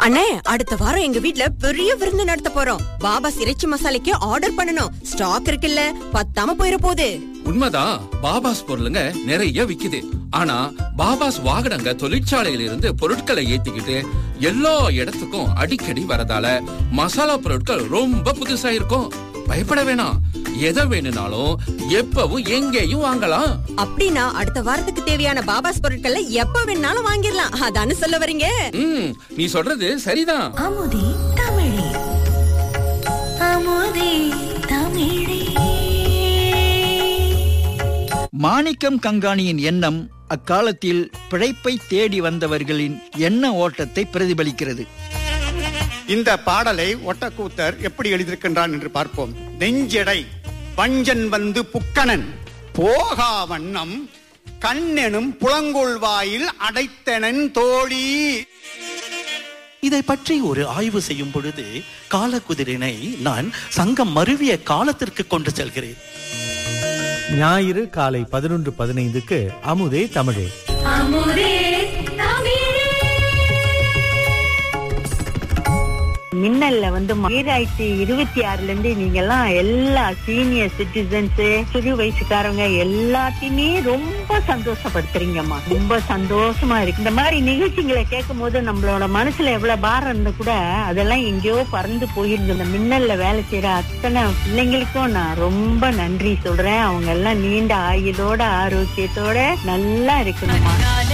அண்ணே அடுத்த வாரம் எங்க வீட்ல பெரிய விருந்து நடத்த போறோம் பாபா இறைச்சி மசாலைக்கு ஆர்டர் பண்ணனும் ஸ்டாக் இருக்குல்ல பத்தாம போயிட போகுது உண்மைதான் பாபாஸ் பொருளுங்க நிறைய விக்குது ஆனா பாபாஸ் வாகனங்க தொழிற்சாலையில இருந்து பொருட்களை ஏத்திக்கிட்டு எல்லா இடத்துக்கும் அடிக்கடி வரதால மசாலா பொருட்கள் ரொம்ப புதுசா இருக்கும் பயப்பட வேணாம் எதை வேணும்னாலும் எப்பவும் எங்கேயும் வாங்கலாம் அப்படின்னா அடுத்த வாரத்துக்கு தேவையான பாபாஸ் பொருட்களை எப்ப வேணாலும் வாங்கிடலாம் அதானே சொல்ல வரீங்க ம் நீ சொல்றது சரிதான் அமுதே தமிழே அமுதே தமிழே மாணிக்கம் கங்காணியின் எண்ணம் அக்காலத்தில் பிழைப்பை தேடி வந்தவர்களின் எண்ண ஓட்டத்தை பிரதிபலிக்கிறது இந்த பாடலை ஒட்டக்கூத்தர் எப்படி எழுதியிருக்கின்றான் என்று பார்ப்போம் நெஞ்செடை வஞ்சன் வந்து புக்கணன் போகா வண்ணம் கண்ணெனும் புலங்கோல் வாயில் அடைத்தனன் தோழி இதை பற்றி ஒரு ஆய்வு செய்யும் பொழுது காலக்குதிரினை நான் சங்கம் மருவிய காலத்திற்கு கொண்டு செல்கிறேன் ஞாயிறு காலை பதினொன்று பதினைந்துக்கு அமுதே தமிழே அமுதே தமிழே மின்னல்ல வந்து ஈராயிரத்தி இருபத்தி ஆறுல இருந்து நீங்க எல்லாம் எல்லா சீனியர் சிட்டிசன்ஸ் சிறு வயசுக்காரங்க எல்லாத்தையுமே ரொம்ப சந்தோஷப்படுத்துறீங்கம்மா ரொம்ப சந்தோஷமா இருக்கு இந்த மாதிரி நிகழ்ச்சிகளை கேட்கும் போது நம்மளோட மனசுல எவ்வளவு பாரம் இருந்தா கூட அதெல்லாம் எங்கேயோ பறந்து போயிருந்து இந்த மின்னல்ல வேலை செய்யற அத்தனை பிள்ளைங்களுக்கும் நான் ரொம்ப நன்றி சொல்றேன் அவங்க எல்லாம் நீண்ட ஆயுளோட ஆரோக்கியத்தோட நல்லா இருக்கணும்மா